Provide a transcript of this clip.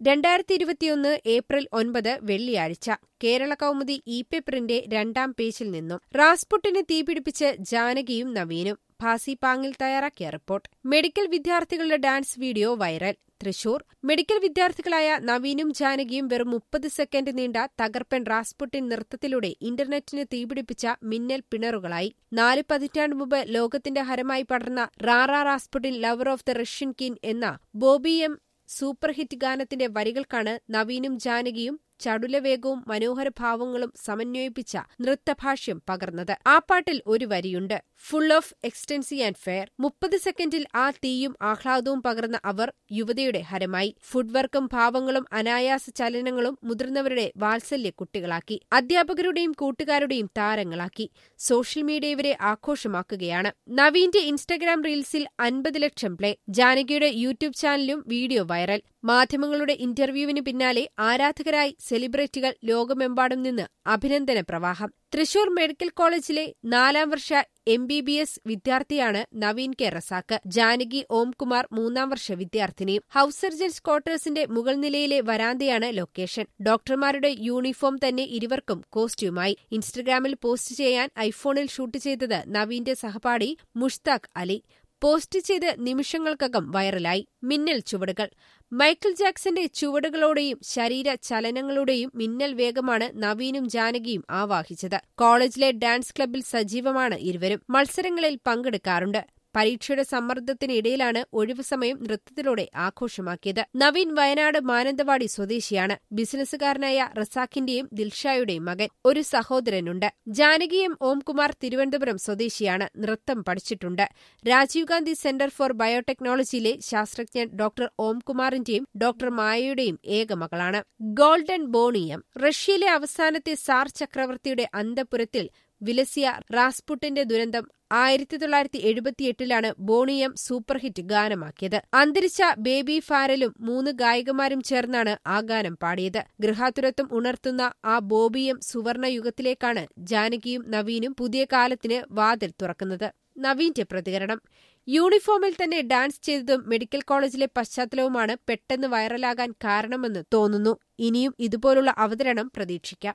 രണ്ടായിരത്തി ഇരുപത്തിയൊന്ന് ഏപ്രിൽ ഒൻപത് വെള്ളിയാഴ്ച കേരള കൗമുദി ഇ പേപ്പറിന്റെ രണ്ടാം പേജിൽ നിന്നും റാസ്പുട്ടിന് തീപിടിപ്പിച്ച് ജാനകിയും നവീനും ഭാസി പാങ്ങിൽ തയ്യാറാക്കിയ റിപ്പോർട്ട് മെഡിക്കൽ വിദ്യാർത്ഥികളുടെ dance video viral Thrissur medical വിദ്യാർത്ഥികളായ നവീനും ജാനകിയും വെറും മുപ്പത് സെക്കൻഡ് നീണ്ട തകർപ്പൻ റാസ്പുട്ടിൻ നൃത്തത്തിലൂടെ ഇന്റർനെറ്റിന് തീപിടിപ്പിച്ച മിന്നൽ പിണറുകളായി നാല് പതിറ്റാണ്ട് മുമ്പ് ലോകത്തിന്റെ ഹരമായി പടർന്ന ra ra Rasputin lover of the Russian queen എന്ന ബോബി എം സൂപ്പർ ഹിറ്റ് ഗാനത്തിന്റെ വരികൾക്കാണ് നവീനും ജാനകിയും ചടുലവേഗവും മനോഹര ഭാവങ്ങളും സമന്വയിപ്പിച്ച നൃത്തഭാഷ്യം പകർന്നത് ആ പാട്ടിൽ ഒരു വരിയുണ്ട് full of ecstasy and fire മുപ്പത് സെക്കൻഡിൽ ആ തീയും ആഹ്ലാദവും പകർന്ന അവർ യുവതയുടെ ഹരമായി ഫുഡ്വർക്കും ഭാവങ്ങളും അനായാസ ചലനങ്ങളും മുതിർന്നവരുടെ വാത്സല്യ കുട്ടികളാക്കി അധ്യാപകരുടെയും കൂട്ടുകാരുടെയും താരങ്ങളാക്കി സോഷ്യൽ മീഡിയ ഇവരെ ആഘോഷമാക്കുകയാണ് നവീന്റെ ഇൻസ്റ്റഗ്രാം റീൽസിൽ അൻപത് ലക്ഷം പ്ലേ ജാനകിയുടെ യൂട്യൂബ് ചാനലും വീഡിയോ വൈറൽ മാധ്യമങ്ങളുടെ ഇന്റർവ്യൂവിന് പിന്നാലെ ആരാധകരായി സെലിബ്രിറ്റികൾ ലോകമെമ്പാടും നിന്ന് അഭിനന്ദന പ്രവാഹം തൃശൂർ മെഡിക്കൽ കോളേജിലെ നാലാം വർഷ എം ബി ബി എസ് വിദ്യാർത്ഥിയാണ് നവീൻ കെ റസാക്ക് ജാനകി ഓംകുമാർ മൂന്നാം വർഷ വിദ്യാർത്ഥിനിയും ഹൌസ് സർജൻസ് ക്വാർട്ടേഴ്സിന്റെ മുകൾ നിലയിലെ വരാന്തയാണ് ലൊക്കേഷൻ ഡോക്ടർമാരുടെ യൂണിഫോം തന്നെ ഇരുവർക്കും കോസ്റ്റ്യൂമായി ഇൻസ്റ്റഗ്രാമിൽ പോസ്റ്റ് ചെയ്യാൻ ഐഫോണിൽ ഷൂട്ട് ചെയ്തത് നവീന്റെ സഹപാഠി മുഷ്താഖ് അലി പോസ്റ്റ് ചെയ്ത് നിമിഷങ്ങൾക്കകം വൈറലായി മിന്നൽ ചുവടുകൾ മൈക്കിൾ ജാക്സന്റെ ചുവടുകളോടെയും ശരീര ചലനങ്ങളുടെയും മിന്നൽ വേഗമാണ് നവീനും ജാനകിയും ആവാഹിച്ചത് കോളേജിലെ ഡാൻസ് ക്ലബിൽ സജീവമാണ് ഇരുവരും മത്സരങ്ങളിൽ പങ്കെടുക്കാറുണ്ട് പരീക്ഷയുടെ സമ്മർദ്ദത്തിനിടയിലാണ് ഒഴിവു സമയം നൃത്തത്തിലൂടെ ആഘോഷമാക്കിയത് നവീൻ വയനാട് മാനന്തവാടി സ്വദേശിയാണ് ബിസിനസ്സുകാരനായ റസാഖിന്റെയും ദിൽഷായുടെയും മകൻ ഒരു സഹോദരനുണ്ട് ജാനകിയും ഓംകുമാർ തിരുവനന്തപുരം സ്വദേശിയാണ് നൃത്തം പഠിച്ചിട്ടുണ്ട് രാജീവ് ഗാന്ധി സെന്റർ ഫോർ ബയോടെക്നോളജിയിലെ ശാസ്ത്രജ്ഞൻ ഡോക്ടർ ഓംകുമാറിന്റെയും ഡോക്ടർ മായയുടെയും ഏക മകളാണ് ഗോൾഡൻ ബോണിയം റഷ്യയിലെ അവസാനത്തെ സാർ ചക്രവർത്തിയുടെ അന്തപുരത്തിൽ വിലസിയ റാസ്പുട്ടിന്റെ ദുരന്തം ആയിരത്തി തൊള്ളായിരത്തി എഴുപത്തിയെട്ടിലാണ് ബോണിയം സൂപ്പർഹിറ്റ് ഗാനമാക്കിയത് അന്തരിച്ച ബേബി ഫാരലും മൂന്ന് ഗായികമാരും ചേർന്നാണ് ആ ഗാനം പാടിയത് ഗൃഹാതുരത്വം ഉണർത്തുന്ന ആ ബോബിയം സുവർണ യുഗത്തിലേക്കാണ് ജാനകിയും നവീനും പുതിയ കാലത്തിന് വാതിൽ തുറക്കുന്നത് നവീന്റെ പ്രതികരണം യൂണിഫോമിൽ തന്നെ ഡാൻസ് ചെയ്തതും മെഡിക്കൽ കോളേജിലെ പശ്ചാത്തലവുമാണ് പെട്ടെന്ന് വൈറലാകാൻ കാരണമെന്ന് തോന്നുന്നു ഇനിയും ഇതുപോലുള്ള അവതരണം പ്രതീക്ഷിക്കാം